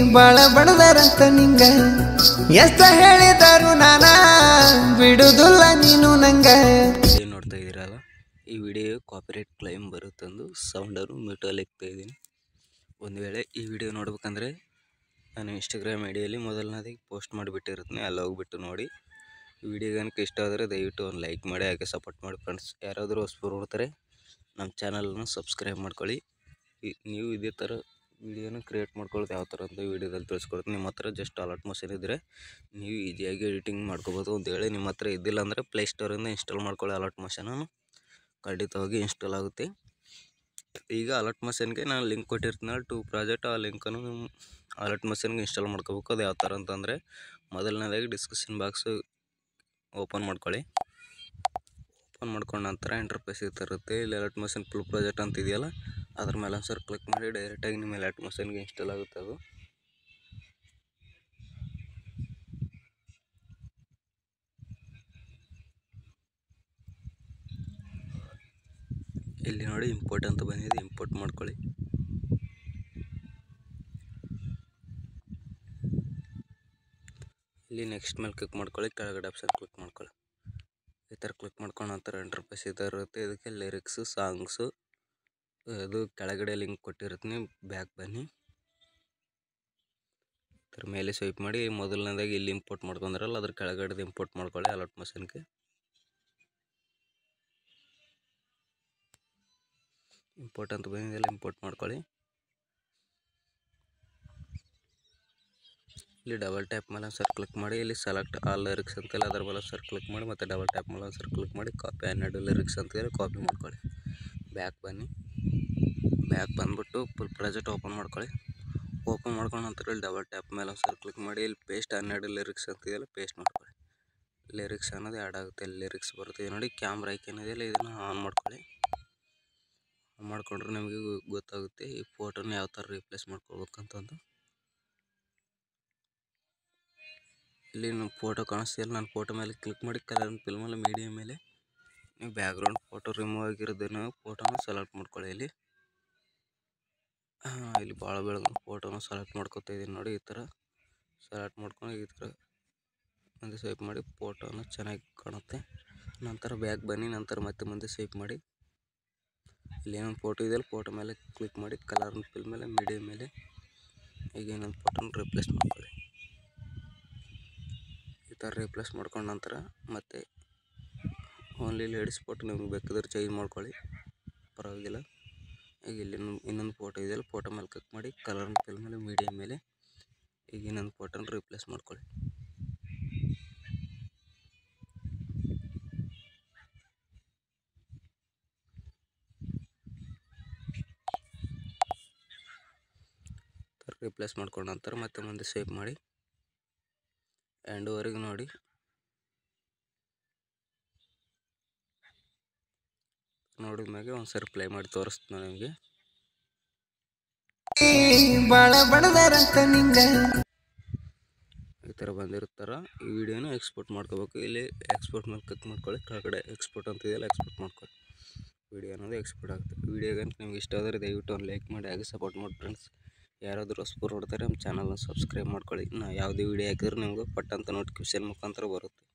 ಬಾಳ ಬಡದಾರಂತ ನಿಂಗ ಎಷ್ಟ ಹೇಳಿದರು ನಾನ ಬಿಡುದಿಲ್ಲ ನೀನು ನಂಗ ಏನು ನೋಡ್ತಾ ಇದ್ದೀರಲ್ಲ ಈ ವಿಡಿಯೋ ಕಾಪಿರೈಟ್ ಕ್ಲೈಮ್ ಬರುತ್ತಂದು ಸೌಂಡರು ಮ್ಯೂಟಲ್ಲಿ ಇಕ್ತಾ ಇದ್ದೀನಿ ಒಂದು ವೇಳೆ ಈ ವಿಡಿಯೋ ನೋಡ್ಬೇಕಂದ್ರೆ ನಾನು ಇನ್ಸ್ಟಾಗ್ರಾಮ್ ಐಡಿಯಲ್ಲಿ ಮೊದಲನೇದಾಗಿ ಪೋಸ್ಟ್ ಮಾಡಿಬಿಟ್ಟಿರ್ತೀನಿ ಅಲ್ಲಿ ಹೋಗ್ಬಿಟ್ಟು ನೋಡಿ ಈ ವಿಡಿಯೋ ಕనుక ಇಷ್ಟ ಆದರೆ ದಯವಿಟ್ಟು ಒಂದು ಲೈಕ್ ಮಾಡಿ ಹಾಗೆ ಸಪೋರ್ಟ್ ಮಾಡಿ ಫ್ರೆಂಡ್ಸ್ ಯಾರಾದರೂ ಹೊಸಬರು ನೋಡ್ತಾರೆ ನಮ್ಮ ಚಾನಲನ್ನು ಸಬ್ಸ್ಕ್ರೈಬ್ ಮಾಡ್ಕೊಳ್ಳಿ ಈ- ನೀವು ಇದೇ ಥರ ವಿಡಿಯೋನ ಕ್ರಿಯೇಟ್ ಮಾಡ್ಕೊಳ್ಳೋದು ಯಾವ ಥರ ಅಂತ ವಿಡಿಯೋದಲ್ಲಿ ತಿಳಿಸ್ಕೊಡ್ತೀನಿ ನಿಮ್ಮ ಹತ್ರ ಜಸ್ಟ್ ಅಲರ್ಟ್ ಮಷೀನ್ ಇದ್ದರೆ ನೀವು ಈಸಿಯಾಗಿ ಎಡಿಟಿಂಗ್ ಮಾಡ್ಕೋಬೋದು ಒಂದು ವೇಳೆ ನಿಮ್ಮ ಹತ್ರ ಇದ್ದಿಲ್ಲ ಅಂದರೆ ಪ್ಲೇಸ್ಟೋರಿಂದ ಇನ್ಸ್ಟಾಲ್ ಮಾಡ್ಕೊಳ್ಳಿ ಅಲರ್ಟ್ ಮಷೀನನ್ನು ಖಂಡಿತವಾಗಿ ಇನ್ಸ್ಟಾಲ್ ಆಗುತ್ತೆ ಈಗ ಅಲರ್ಟ್ ಮಷೀನ್ಗೆ ನಾನು ಲಿಂಕ್ ಕೊಟ್ಟಿರ್ತೀನಲ್ಲ ಟು ಪ್ರಾಜೆಕ್ಟ್ ಆ ಲಿಂಕನ್ನು ನೀವು ಅಲರ್ಟ್ ಮಷೀನ್ಗೆ ಇನ್ಸ್ಟಾಲ್ ಮಾಡ್ಕೋಬೇಕು ಅದು ಯಾವ ಥರ ಅಂತಂದರೆ ಮೊದಲನೇದಾಗಿ ಡಿಸ್ಕ್ರಿಪ್ಷನ್ ಬಾಕ್ಸು ಓಪನ್ ಮಾಡ್ಕೊಳ್ಳಿ ಓಪನ್ ಮಾಡ್ಕೊಂಡ ನಂತರ ಇಂಟರ್ಫೇಸ್ ಈ ಥರ ಇರುತ್ತೆ ಇಲ್ಲಿ ಅಲರ್ಟ್ ಮಷೀನ್ ಫುಲ್ ಪ್ರಾಜೆಕ್ಟ್ ಅಂತ ಇದೆಯಲ್ಲ ಅದ್ರ ಮೇಲೆ ಒಂದು ಸರ್ ಕ್ಲಿಕ್ ಮಾಡಿ ಡೈರೆಕ್ಟಾಗಿ ನಿಮ್ಮ ಅಲರ್ಟ್ ಮಷೀನ್ಗೆ ಇನ್ಸ್ಟಾಲ್ ಆಗುತ್ತೆ ಅದು ಇಲ್ಲಿ ನೋಡಿ ಇಂಪೋರ್ಟ್ ಅಂತ ಬಂದಿದೆ ಇಂಪೋರ್ಟ್ ಮಾಡ್ಕೊಳ್ಳಿ ಇಲ್ಲಿ ನೆಕ್ಸ್ಟ್ ಮೇಲೆ ಕ್ಲಿಕ್ ಮಾಡ್ಕೊಳ್ಳಿ ಕೆಳಗಡೆ ಆಪ್ಷನ್ ಕ್ಲಿಕ್ ಮಾಡ್ಕೊಳ್ಳಿ ಈ ಥರ ಕ್ಲಿಕ್ ಮಾಡ್ಕೊಂಡು ನಂತರ ಇಂಟರ್ಫೇಸ್ ಈ ಥರ ಇರುತ್ತೆ ಇದಕ್ಕೆ ಲಿರಿಕ್ಸು ಸಾಂಗ್ಸು ಇದು ಕೆಳಗಡೆ ಲಿಂಕ್ ಕೊಟ್ಟಿರ್ತೀನಿ ಬ್ಯಾಕ್ ಬನ್ನಿ ಇದ್ರ ಮೇಲೆ ಸ್ವೈಪ್ ಮಾಡಿ ಮೊದಲನೇದಾಗಿ ಇಲ್ಲಿ ಇಂಪೋರ್ಟ್ ಮಾಡ್ಕೊಂಡ್ರಲ್ಲ ಅದ್ರ ಕೆಳಗಡೆ ಇಂಪೋರ್ಟ್ ಮಾಡ್ಕೊಳ್ಳಿ ಅಲರ್ಟ್ ಮಷೀನ್ಗೆ ಇಂಪೋರ್ಟ್ ಅಂತ ಬಂದಿದೆಯಲ್ಲ ಇಂಪೋರ್ಟ್ ಮಾಡ್ಕೊಳ್ಳಿ ಇಲ್ಲಿ ಡಬಲ್ ಟ್ಯಾಪ್ ಮೇಲೆ ಸರ್ ಕ್ಲಿಕ್ ಮಾಡಿ ಇಲ್ಲಿ ಸೆಲೆಕ್ಟ್ ಆಲ್ ಲಿರಿಕ್ಸ್ ಅಂತೆಲ್ಲ ಅದ್ರ ಮೇಲೆ ಸರ್ ಕ್ಲಿಕ್ ಮಾಡಿ ಮತ್ತು ಡಬಲ್ ಟ್ಯಾಪ್ ಮೇಲೆ ಸರ್ ಕ್ಲಿಕ್ ಮಾಡಿ ಕಾಪಿ ಹನ್ನೆರಡು ಲಿರಿಕ್ಸ್ ಅಂತೇಳಿ ಕಾಪಿ ಮಾಡ್ಕೊಳ್ಳಿ ಬ್ಯಾಕ್ ಬನ್ನಿ ಬ್ಯಾಕ್ ಬಂದ್ಬಿಟ್ಟು ಫುಲ್ ಪ್ರಾಜೆಕ್ಟ್ ಓಪನ್ ಮಾಡ್ಕೊಳ್ಳಿ ಓಪನ್ ಮಾಡ್ಕೊಂಡು ನಂತರ ಇಲ್ಲಿ ಡಬಲ್ ಟ್ಯಾಪ್ ಮೇಲೆ ಸರ್ ಕ್ಲಿಕ್ ಮಾಡಿ ಇಲ್ಲಿ ಪೇಸ್ಟ್ ಹನ್ನೆರಡು ಲಿರಿಕ್ಸ್ ಅಂತಿದೆಯಲ್ಲ ಪೇಸ್ಟ್ ಮಾಡ್ಕೊಳ್ಳಿ ಲಿರಿಕ್ಸ್ ಅನ್ನೋದು ಆ್ಯಡ್ ಆಗುತ್ತೆ ಇಲ್ಲಿ ಲಿರಿಕ್ಸ್ ಬರುತ್ತೆ ನೋಡಿ ಕ್ಯಾಮ್ರಾ ಐಕನ್ ಇದೆಯಲ್ಲ ಇದನ್ನು ಆನ್ ಮಾಡ್ಕೊಳ್ಳಿ ಆನ್ ಮಾಡ್ಕೊಂಡ್ರೆ ನಿಮಗೆ ಗೊ- ಗೊತ್ತಾಗುತ್ತೆ ಈ ಫೋಟೋನ ಯಾವ ಥರ ರೀಪ್ಲೇಸ್ ಮಾಡ್ಕೊಳ್ಬೇಕಂತಂದು ಇಲ್ಲಿ ನಮ್ಮ ಫೋಟೋ ಕಾಣಿಸ್ತಿಲ್ಲ ನಾನು ಫೋಟೋ ಮೇಲೆ ಕ್ಲಿಕ್ ಮಾಡಿ ಕಲರ್ ಫಿಲ್ ಮೇಲೆ ಮೀಡಿಯಾ ಮೇಲೆ ನೀವು ಬ್ಯಾಕ್ಗ್ರೌಂಡ್ ಫೋಟೋ ರಿಮೂವ್ ಆಗಿರೋದನ್ನು ಫೋಟೋನ ಸೆಲೆಕ್ಟ್ ಮಾಡ್ಕೊಳ್ಳಿ ಇಲ್ಲಿ ಹಾಂ ಇಲ್ಲಿ ಭಾಳ ಬೆಳಗ್ಗೆ ಫೋಟೋನ ಸೆಲೆಕ್ಟ್ ಮಾಡ್ಕೊತಾ ಇದ್ದೀನಿ ನೋಡಿ ಈ ಥರ ಸೆಲೆಕ್ಟ್ ಮಾಡ್ಕೊಂಡು ಈ ಥರ ಮುಂದೆ ಸ್ವೈಪ್ ಮಾಡಿ ಫೋಟೋನ ಚೆನ್ನಾಗಿ ಕಾಣುತ್ತೆ ನಂತರ ಬ್ಯಾಕ್ ಬನ್ನಿ ನಂತರ ಮತ್ತೆ ಮುಂದೆ ಸ್ವೈಪ್ ಮಾಡಿ ಇಲ್ಲಿ ಏನೊಂದು ಫೋಟೋ ಇದೆಯಲ್ಲ ಫೋಟೋ ಮೇಲೆ ಕ್ಲಿಕ್ ಮಾಡಿ ಕಲರ್ ಫಿಲ್ ಮೇಲೆ ಮೀಡಿಯಾ ಮೇಲೆ ಈಗ ಏನೊಂದು ಫೋಟೋನ ರಿಪ್ಲೇಸ್ ಮಾಡ್ಕೊಳ್ಳಿ ಈ ಥರ ರಿಪ್ಲೇಸ್ ಮಾಡ್ಕೊಂಡ ನಂತರ ಮತ್ತೆ ಓನ್ಲಿ ಲೇಡೀಸ್ ಫೋಟೋ ನಿಮ್ಗೆ ಬೇಕಾದ್ರೆ ಚೇಂಜ್ ಮಾಡ್ಕೊಳ್ಳಿ ಪರವಾಗಿಲ್ಲ ಈಗ ಇಲ್ಲಿ ಇನ್ನೊಂದು- ಇನ್ನೊಂದು ಫೋಟೋ ಇದೆಯಲ್ಲ ಫೋಟೋ ಮೇಲೆ ಕ್ಲಿಕ್ ಮಾಡಿ ಕಲರ್ ಫಿಲ್ ಮೇಲೆ ಮೀಡಿಯಾ ಮೇಲೆ ಈಗ ಇನ್ನೊಂದು ಫೋಟೋನ ರಿಪ್ಲೇಸ್ ಮಾಡ್ಕೊಳ್ಳಿ ರಿಪ್ಲೇಸ್ ಮಾಡ್ಕೊಂಡ ನಂತರ ಮತ್ತೆ ಮುಂದೆ ಸೇವ್ ಮಾಡಿ ಎಂಡ್ವರೆಗೆ ನೋಡಿ ನೋಡಿದ ಮ್ಯಾಗೆ ಒಂದು ಸರಿ ಪ್ಲೇ ಮಾಡಿ ತೋರಿಸ್ತೀನಿ ನಿಮಗೆ ಬಾಳ ಬಡದಾರಂತ ನಿಂಗ ಈ ಥರ ಬಂದಿರ್ತಾರ ಈ ವಿಡಿಯೋನ ಎಕ್ಸ್ಪೋರ್ಟ್ ಮಾಡ್ಕೋಬೇಕು ಇಲ್ಲಿ ಎಕ್ಸ್ಪೋರ್ಟ್ ಮೇಲೆ ಕ್ಲಿಕ್ ಮಾಡ್ಕೊಳ್ಳಿ ಕೆಳಗಡೆ ಎಕ್ಸ್ಪೋರ್ಟ್ ಅಂತ ಇದೆಯಲ್ಲ ಎಕ್ಸ್ಪೋರ್ಟ್ ಮಾಡ್ಕೊಳ್ಳಿ ವಿಡಿಯೋ ಅನ್ನೋದು ಎಕ್ಸ್ಪೋರ್ಟ್ ಆಗುತ್ತೆ ವಿಡಿಯೋಗಂತ ನಿಮ್ಗೆ ಇಷ್ಟ ಆದರೆ ದಯವಿಟ್ಟು ಒಂದು ಲೈಕ್ ಮಾಡಿ ಹಾಗೆ ಸಪೋರ್ಟ್ ಮಾಡಿ ಫ್ರೆಂಡ್ಸ್ ಯಾರಾದರೂ ಹೊಸಬರು ನೋಡ್ತಾರೆ ನಮ್ಮ ಚಾನಲ್ನ ಸಬ್ಸ್ಕ್ರೈಬ್ ಮಾಡ್ಕೊಳ್ಳಿ ನಾ ಯಾವುದೇ ವಿಡಿಯೋ ಹಾಕಿದ್ರೆ ನಿಮ್ಗೆ ಪಟ್ ಅಂತ ನೋಟಿಫಿಕೇಶನ್ ಮುಖಾಂತರ ಬರುತ್ತೆ